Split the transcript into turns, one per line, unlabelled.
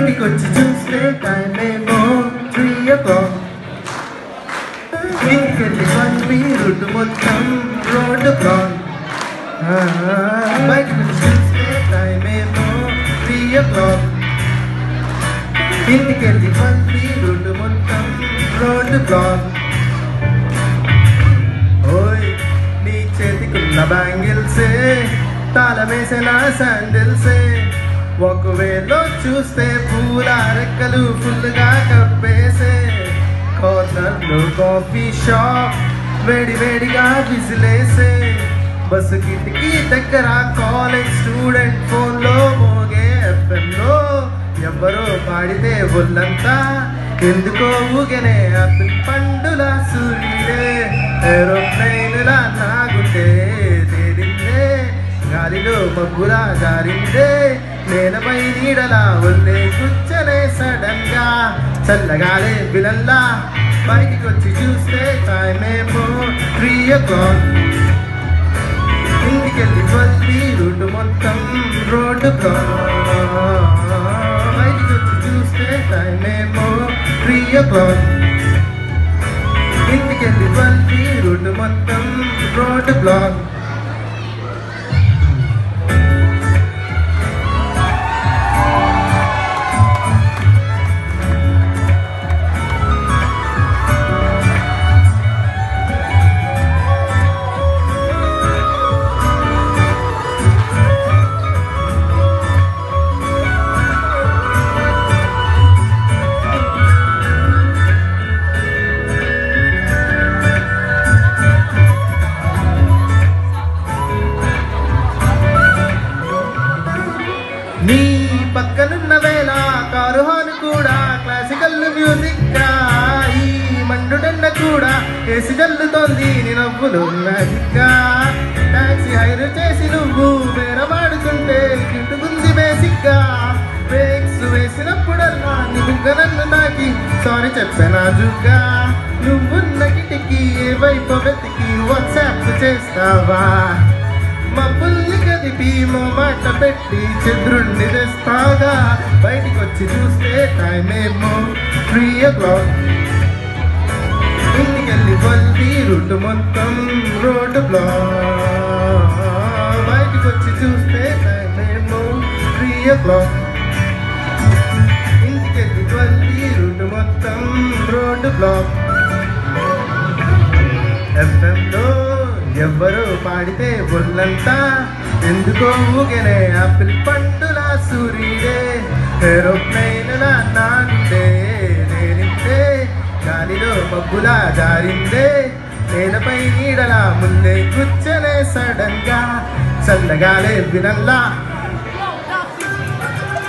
బయటికొచ్చి చూస్తే టైం ఏమో త్రీ ఓ క్లాక్ ఇంకెళ్ళి పంపి రోడ్డు మొత్తం రోడ్డు బ్లాక్ బయటికొచ్చి చూస్తే టైం ఏమో త్రీ ఓ క్లాక్ ఇంటికెళ్ళి పంపి రోడ్డు మొత్తం రోడ్డు బ్లాక్ ఓయ్ నీ చేతికున్న బ్యాంగిల్సే తాళమేసిన శాండిల్సే ఒకవేళ చూస్తే పూల రెక్కలు ఫుల్గా కప్పేసే కార్నర్లో కాఫీ షాప్ వేడి వేడిగా విసిలేసే బస్సు కిటికీ దగ్గర కాలేజ్ స్టూడెంట్ ఫోన్లో మోగే ఎఫ్ఎంలో ఎవరో పాడితే ఒళ్ళంతా ఎందుకో ఊగనే అప్పుడు పండుల సూర్యుడే ఏరోప్లైన్లా నాగుండే తేడిందే గాలిలో మబ్బులా జారిందే నేలపై నీడలా ఒళ్ళే కూర్చనే సడన్ గా చల్లగాలే బిలల్లా బయటికి వచ్చి చూస్తే టైం ఏమో త్రీ ఓ క్లాక్ ఇంటికెళ్ళి పల్లి రోడ్డు మొత్తం రోడ్డు బ్లాక్ బయటికి వచ్చి చూస్తే టైం ఏమో త్రీ ఓ క్లాక్ ఇంటికెళ్ళి పల్లి రోడ్డు మొత్తం రోడ్డు బ్లాక్ నీ పక్కనున్న వేళ కారు హాను కూడా క్లాసికల్ మ్యూజిక్ గా ఈ మండుడన్న కూడా ఏసి జల్లుతోంది నీ నవ్వులు మ్యాజిక్ గా టాక్సీ హైర్ చేసి నువ్వు వేరమాడుతుంటే కిట్టుకుంది బేసిక్ గా బ్రేక్స్ వేసినప్పుడల్లా నీ బుగ్గ నన్ను నాకి సారీ చెప్పానా జుగ్గా నువ్వున్న కిటికీ ఏ వైపు వెతికి వాట్సాప్ చేస్తావా మబ్బుల్ని కదిపి మాట పెట్టి చంద్రుణ్ణి తెస్తాగా బయటికి వచ్చి చూస్తే టైం ఏమో త్రీ ఓ క్లాక్ ఇంటికెళ్ళి పల్లి రోడ్డు మొత్తం రోడ్డు బ్లాక్ బయటికి వచ్చి చూస్తే టైం ఏమో త్రీ ఓ క్లాక్ ఇంటికెళ్ళి పల్లి రోడ్డు మొత్తం రోడ్డు బ్లాక్ ఎఫ్ఎంలో ఎవ్వరు పాడితే ఒళ్ళంతా ఎందుకో ఊగనే ఆపిల్ పండుల సూర్యుడే ఏరోప్లైన్ల నాగుండే నేనిందే గాలిలో మబ్బులా జారిందే నేలపై నీడలా ముందే కూర్చనే సడన్ గా చల్లగాలే వినల్లా